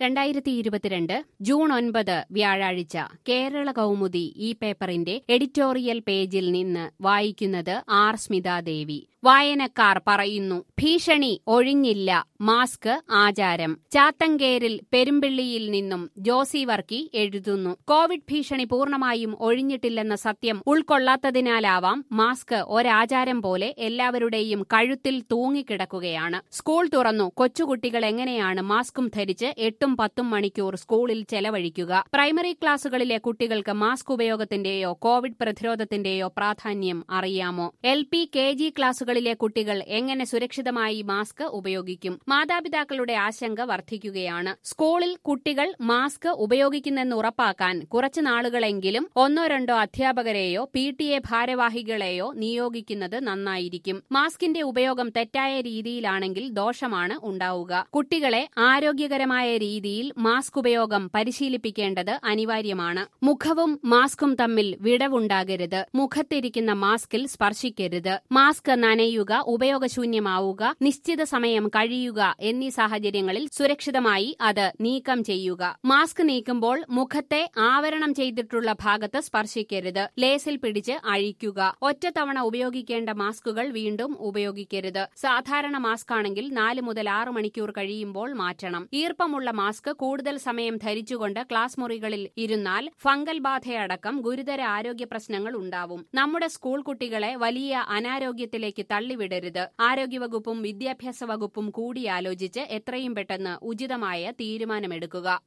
രണ്ടായിരത്തി ഇരുപത്തിരണ്ട് ജൂൺ ഒൻപത് വ്യാഴാഴ്ച കേരള കൗമുദി ഈ പേപ്പറിന്റെ എഡിറ്റോറിയൽ പേജിൽ നിന്ന് വായിക്കുന്നത് ആർ സ്മിതാദേവി വായനക്കാർ പറയുന്നു ഭീഷണി ഒഴിഞ്ഞില്ല മാസ്ക് ആചാരം ചാത്തങ്കേരിൽ പെരുമ്പിള്ളിയിൽ നിന്നും ജോസി വർക്കി എഴുതുന്നു കോവിഡ് ഭീഷണി പൂർണ്ണമായും ഒഴിഞ്ഞിട്ടില്ലെന്ന സത്യം ഉൾക്കൊള്ളാത്തതിനാലാവാം മാസ്ക് ഒരാചാരം പോലെ എല്ലാവരുടെയും കഴുത്തിൽ തൂങ്ങിക്കിടക്കുകയാണ് സ്കൂൾ തുറന്നു കൊച്ചുകുട്ടികൾ എങ്ങനെയാണ് മാസ്കും ധരിച്ച് എട്ടും പത്തും മണിക്കൂർ സ്കൂളിൽ ചെലവഴിക്കുക പ്രൈമറി ക്ലാസുകളിലെ കുട്ടികൾക്ക് മാസ്ക് ഉപയോഗത്തിന്റെയോ കോവിഡ് പ്രതിരോധത്തിന്റെയോ പ്രാധാന്യം അറിയാമോ എൽ പി കെ ജി ക്ലാസുകളിലെ കുട്ടികൾ എങ്ങനെ സുരക്ഷിതമായി മാസ്ക് ഉപയോഗിക്കും മാതാപിതാക്കളുടെ ആശങ്ക വർദ്ധിക്കുകയാണ് സ്കൂളിൽ കുട്ടികൾ മാസ്ക് ഉപയോഗിക്കുന്നെന്ന് ഉറപ്പാക്കാൻ കുറച്ചു നാളുകളെങ്കിലും ഒന്നോ രണ്ടോ അധ്യാപകരെയോ പി ടി എ ഭാരവാഹികളെയോ നിയോഗിക്കുന്നത് നന്നായിരിക്കും മാസ്കിന്റെ ഉപയോഗം തെറ്റായ രീതിയിലാണെങ്കിൽ ദോഷമാണ് ഉണ്ടാവുക കുട്ടികളെ ആരോഗ്യകരമായ രീതിയിൽ മാസ്ക് ഉപയോഗം പരിശീലിപ്പിക്കേണ്ടത് അനിവാര്യമാണ് മുഖവും മാസ്കും തമ്മിൽ വിടവുണ്ടാകരുത് മുഖത്തിരിക്കുന്ന മാസ്കിൽ സ്പർശിക്കരുത് മാസ്ക് നനയുക ഉപയോഗശൂന്യമാവുക നിശ്ചിത സമയം കഴിയുക എന്നീ സാഹചര്യങ്ങളിൽ സുരക്ഷിതമായി അത് നീക്കം ചെയ്യുക മാസ്ക് നീക്കുമ്പോൾ മുഖത്തെ ആവരണം ചെയ്തിട്ടുള്ള ഭാഗത്ത് സ്പർശിക്കരുത് ലേസിൽ പിടിച്ച് അഴിക്കുക ഒറ്റത്തവണ ഉപയോഗിക്കേണ്ട മാസ്കുകൾ വീണ്ടും ഉപയോഗിക്കരുത് സാധാരണ മാസ്ക് ആണെങ്കിൽ നാല് മുതൽ ആറ് മണിക്കൂർ കഴിയുമ്പോൾ മാറ്റണം ഈർപ്പമുള്ള മാസ്ക് കൂടുതൽ സമയം ധരിച്ചുകൊണ്ട് ക്ലാസ് മുറികളിൽ ഇരുന്നാൽ ഫംഗൽ ബാധയടക്കം ഗുരുതര ആരോഗ്യ പ്രശ്നങ്ങൾ ഉണ്ടാവും നമ്മുടെ സ്കൂൾ കുട്ടികളെ വലിയ അനാരോഗ്യത്തിലേക്ക് തള്ളിവിടരുത് ആരോഗ്യവകുപ്പും വിദ്യാഭ്യാസ വകുപ്പും കൂടിയാലോചിച്ച് എത്രയും പെട്ടെന്ന് ഉചിതമായ തീരുമാനമെടുക്കുക